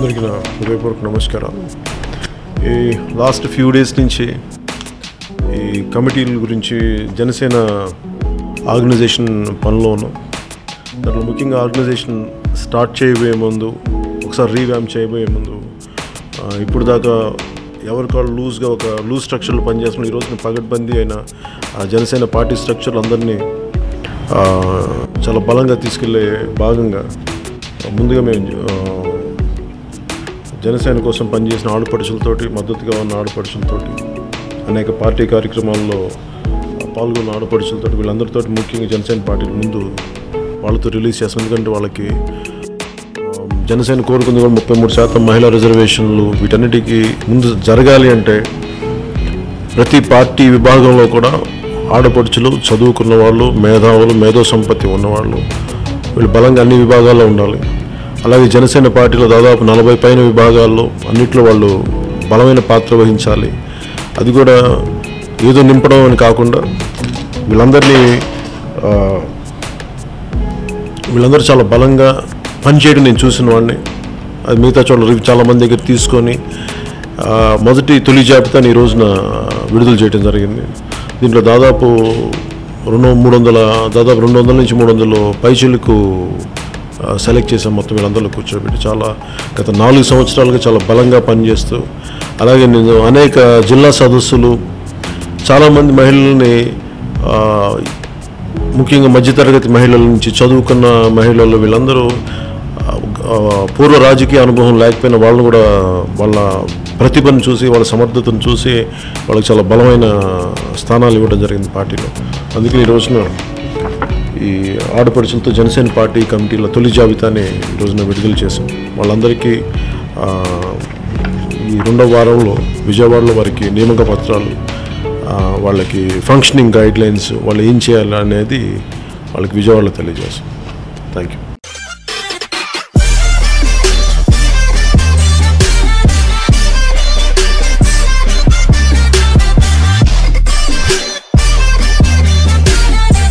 అందరికీ నా హృదయపూర్వక నమస్కారాలు ఈ లాస్ట్ ఫ్యూ డేస్ నుంచి ఈ కమిటీల గురించి జనసేన ఆర్గనైజేషన్ పనిలో ఉన్నాం దాంట్లో ముఖ్యంగా ఆర్గనైజేషన్ స్టార్ట్ చేయబోయే ముందు ఒకసారి రీవ్యామ్ చేయబోయే ముందు ఆ, ఇప్పుడు దాకా ఎవరికాళ్ళు లూజ్గా ఒక లూజ్ స్ట్రక్చర్లో పనిచేస్తున్న ఈ రోజున పగడ్బందీ అయిన ఆ జనసేన పార్టీ స్ట్రక్చర్లు అందరినీ ఆ, చాలా బలంగా తీసుకెళ్లే భాగంగా ముందుగా మేము ఆ, జనసేన కోసం పనిచేసిన ఆడపడుచులతోటి మద్దతుగా ఉన్న ఆడపడుచులతోటి అనేక పార్టీ కార్యక్రమాల్లో పాల్గొన్న ఆడపడుచులతోటి వీళ్ళందరితో ముఖ్యంగా జనసేన పార్టీ ముందు వాళ్ళతో రిలీజ్ చేస్తాం ఎందుకంటే వాళ్ళకి ఆ, జనసేన కోరుకుంది కూడా ముప్పై మూడు శాతం మహిళా రిజర్వేషన్లు వీటన్నిటికీ ముందు జరగాలి అంటే ప్రతి పార్టీ విభాగంలో కూడా ఆడపడుచులు చదువుకున్న వాళ్ళు మేధావులు మేధో సంపత్తి ఉన్నవాళ్ళు వీళ్ళు బలంగా అన్ని విభాగాల్లో ఉండాలి అలాగే జనసేన పార్టీలో దాదాపు నలభై పైన విభాగాల్లో అన్నిట్లో వాళ్ళు బలమైన పాత్ర వహించాలి అది కూడా ఏదో నింపడం అని కాకుండా వీళ్ళందరినీ ఆ, వీళ్ళందరూ చాలా బలంగా పనిచేయడం నేను చూసిన వాడిని అది మిగతా చోట్ల రివ్యూ చాలా మంది దగ్గర తీసుకొని ఆ, మొదటి తొలి జాబితాని ఈ రోజున విడుదల చేయడం జరిగింది దీంట్లో దాదాపు రెండు మూడు వందల దాదాపు రెండు వందల నుంచి మూడు వందలు పైచీలకు సెలెక్ట్ చేసాం మొత్తం వీళ్ళందరిలో కూర్చోబెట్టి చాలా గత నాలుగు సంవత్సరాలుగా చాలా బలంగా పనిచేస్తూ అలాగే నేను అనేక జిల్లా సదస్సులు చాలామంది మహిళల్ని ఆ, ముఖ్యంగా మధ్యతరగతి మహిళల నుంచి చదువుకున్న మహిళలు వీళ్ళందరూ ఆ, పూర్వ రాజకీయ అనుభవం లేకపోయినా వాళ్ళని కూడా వాళ్ళ ప్రతిభను చూసి వాళ్ళ సమర్థతను చూసి వాళ్ళకి చాలా బలమైన స్థానాలు ఇవ్వడం జరిగింది పార్టీలో అందుకని ఈ రోజున ఈ ఆడపడుచులతో జనసేన పార్టీ కమిటీల తొలి జాబితాని ఈ రోజున విడుదల చేశాం వాళ్ళందరికీ ఆ, ఈ రెండవ వారంలో విజయవాడలో వారికి నియామక పత్రాలు ఆ, వాళ్ళకి ఫంక్షనింగ్ గైడ్ లైన్స్ వాళ్ళు ఏం చేయాలి అనేది వాళ్ళకి విజయవాడలో తెలియజేస్తాం థ్యాంక్ యూ